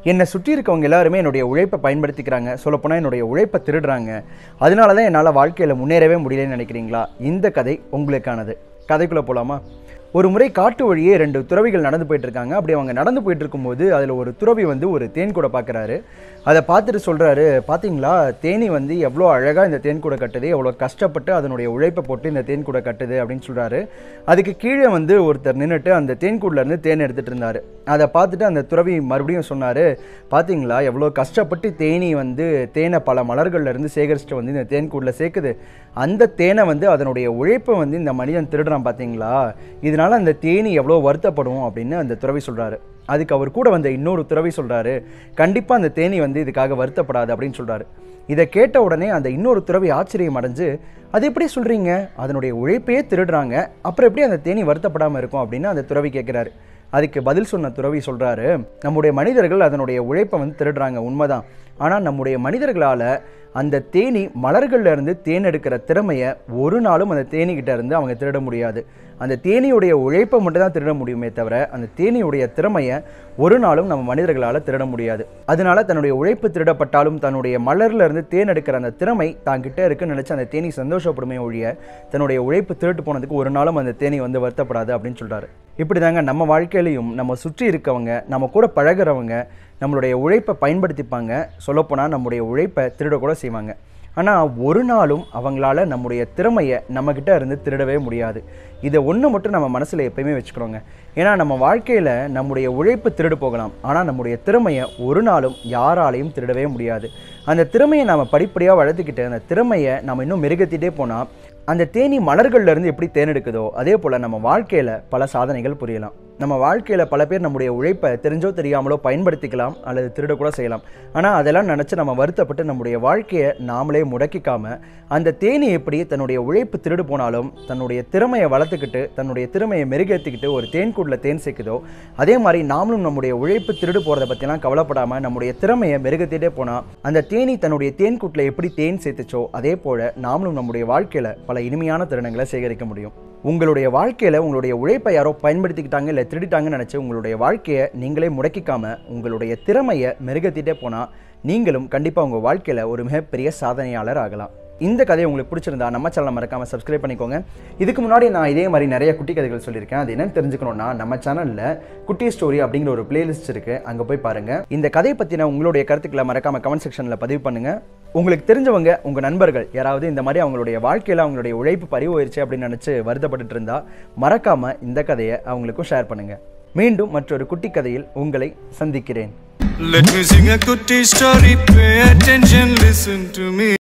என்னை சுற்றி இருக்கவங்க எல்லாருமே என்னுடைய உழைப்பை பயன்படுத்திக்கிறாங்க சொல்லப்போனால் என்னுடைய உழைப்பை திருடுறாங்க அதனால தான் என்னால் வாழ்க்கையில் முன்னேறவே முடியலன்னு நினைக்கிறீங்களா இந்த கதை உங்களுக்கானது கதைக்குள்ளே போகலாமா ஒரு முறை காட்டு வழியே ரெண்டு துறவிகள் நடந்து போயிட்டு இருக்காங்க அப்படி அவங்க நடந்து போயிட்டு இருக்கும்போது அதில் ஒரு துறவி வந்து ஒரு தேன் கூடை பார்க்குறாரு அதை பார்த்துட்டு சொல்கிறாரு பார்த்தீங்களா தேனி வந்து எவ்வளோ அழகாக இந்த தேன் கூடை கட்டுது எவ்வளோ கஷ்டப்பட்டு அதனுடைய உழைப்பை போட்டு இந்த தேன் கூடை கட்டுது அப்படின்னு சொல்கிறாரு அதுக்கு கீழே வந்து ஒருத்தர் நின்றுட்டு அந்த தேன் கூட்டிலேருந்து தேன் எடுத்துகிட்டு இருந்தார் அதை பார்த்துட்டு அந்த துறவி மறுபடியும் சொன்னார் பார்த்தீங்களா எவ்வளோ கஷ்டப்பட்டு தேனி வந்து தேனை பல மலர்கள்ல இருந்து சேகரிச்சுட்டு வந்து இந்த தேன் கூட்டில் சேர்க்குது அந்த தேனை வந்து அதனுடைய உழைப்பை வந்து இந்த மனிதன் திருடுறான் பார்த்தீங்களா இதனால அந்த தேனி எவ்வளோ வருத்தப்படும் அப்படின்னு அந்த துறவி சொல்கிறாரு அதுக்கு அவர் கூட வந்த இன்னொரு துறவி சொல்கிறாரு கண்டிப்பாக அந்த தேனி வந்து இதுக்காக வருத்தப்படாது அப்படின்னு சொல்கிறாரு இதை கேட்ட உடனே அந்த இன்னொரு துறவி ஆச்சரியம் அடைஞ்சு அது எப்படி சொல்கிறீங்க அதனுடைய உழைப்பையே திருடுறாங்க அப்புறம் எப்படி அந்த தேனி வருத்தப்படாமல் இருக்கும் அப்படின்னு அந்த துறவி கேட்குறாரு அதுக்கு பதில் சொன்ன துறவி சொல்கிறாரு நம்முடைய மனிதர்கள் அதனுடைய உழைப்பை வந்து திருடுறாங்க உண்மைதான் ஆனால் நம்முடைய மனிதர்களால் அந்த தேனி மலர்கள்ல இருந்து தேன் எடுக்கிற திறமையை ஒரு நாளும் அந்த தேனிக்கிட்ட இருந்து அவங்க திருட முடியாது அந்த தேனியுடைய உழைப்பை மட்டும் தான் திருட முடியுமே தவிர அந்த தேனியுடைய திறமையை ஒரு நாளும் நம்ம மனிதர்களால் திருட முடியாது அதனால தன்னுடைய உழைப்பு திருடப்பட்டாலும் தன்னுடைய மலர்ல இருந்து தேன் எடுக்கிற அந்த திறமை தாங்கிட்ட இருக்குன்னு நினச்சி அந்த தேனி சந்தோஷப்படுமே ஒழிய தன்னுடைய உழைப்பு திருட்டு போனதுக்கு ஒரு நாளும் அந்த தேனி வந்து வருத்தப்படாது அப்படின்னு சொல்றாரு இப்படி தாங்க நம்ம வாழ்க்கையிலையும் நம்ம சுற்றி இருக்கவங்க நம்ம கூட பழகுறவங்க நம்மளுடைய உழைப்பை பயன்படுத்திப்பாங்க சொல்லப்போனால் நம்முடைய உழைப்பை திருடக்கூட செய்வாங்க ஆனால் ஒரு நாளும் அவங்களால நம்முடைய திறமையை நம்மக்கிட்ட இருந்து திருடவே முடியாது இதை ஒன்று மட்டும் நம்ம மனசில் எப்பயுமே வச்சுக்கிறோங்க ஏன்னா நம்ம வாழ்க்கையில் நம்முடைய உழைப்பு திருடு போகலாம் ஆனால் நம்முடைய திறமையை ஒரு நாளும் யாராலையும் திருடவே முடியாது அந்த திறமையை நம்ம படிப்படியாக வளர்த்துக்கிட்டு அந்த திறமையை நம்ம இன்னும் மெருகத்திட்டே போனால் அந்த தேனி மலர்கள்ல இருந்து எப்படி தேனெடுக்குதோ அதே போல் நம்ம வாழ்க்கையில் பல சாதனைகள் புரியலாம் நம்ம வாழ்க்கையில் பல பேர் நம்முடைய உழைப்பை தெரிஞ்சோ தெரியாமலோ பயன்படுத்திக்கலாம் அல்லது திருடக்கூட செய்யலாம் ஆனால் அதெல்லாம் நினச்சி நம்ம வருத்தப்பட்டு நம்முடைய வாழ்க்கையை நாமளே முடக்கிக்காம அந்த தேனி எப்படி தன்னுடைய உழைப்பு திருடு போனாலும் தன்னுடைய திறமையை வளர்த்துக்கிட்டு தன்னுடைய திறமையை மெருகேற்றிக்கிட்டு ஒரு தேன்கூட்டில் தேன் சேர்க்குதோ அதே மாதிரி நாமளும் நம்முடைய உழைப்பு திருடு போகிறத பற்றிலாம் கவலைப்படாமல் நம்முடைய திறமையை மெருகத்திட்டே போனால் அந்த தேனி தன்னுடைய தேன்கூட்டில் எப்படி தேன் சேர்த்துச்சோ அதே போல் நாமளும் நம்முடைய வாழ்க்கையில் பல இனிமையான தருணங்களை சேகரிக்க முடியும் உங்களுடைய வாழ்க்கையில் உங்களுடைய உழைப்பை யாரோ பயன்படுத்திக்கிட்டாங்க இல்லை திருடிட்டாங்கன்னு நினச்சி உங்களுடைய வாழ்க்கையை நீங்களே முடக்கிக்காம உங்களுடைய திறமையை மெருகத்திட்டே போனால் நீங்களும் கண்டிப்பாக உங்கள் வாழ்க்கையில் ஒரு மிகப்பெரிய சாதனையாளர் ஆகலாம் இந்த கதையை உங்களுக்கு பிடிச்சிருந்தா நம்ம சேனலை மறக்காமல் சப்ஸ்கிரைப் பண்ணிக்கோங்க இதுக்கு முன்னாடி நான் இதே மாதிரி நிறைய குட்டி கதைகள் சொல்லியிருக்கேன் அது என்னன்னு தெரிஞ்சுக்கணும்னா நம்ம சேனலில் குட்டி ஸ்டோரி அப்படிங்கிற ஒரு பிளேலிஸ்ட் இருக்குது அங்கே போய் பாருங்கள் இந்த கதையை பற்றின உங்களுடைய கருத்துக்களை மறக்காமல் கமெண்ட் செக்ஷனில் பதிவு பண்ணுங்கள் உங்களுக்கு தெரிஞ்சவங்க உங்கள் நண்பர்கள் யாராவது இந்த மாதிரி அவங்களுடைய வாழ்க்கையில் அவங்களுடைய உழைப்பு பறிவோயிருச்சு அப்படின்னு நினச்சி வருத்தப்பட்டுட்டு இருந்தா மறக்காமல் இந்த கதையை அவங்களுக்கும் ஷேர் பண்ணுங்கள் மீண்டும் மற்றொரு குட்டி கதையில் உங்களை சந்திக்கிறேன் Let me sing a good story. Pay attention, listen to me.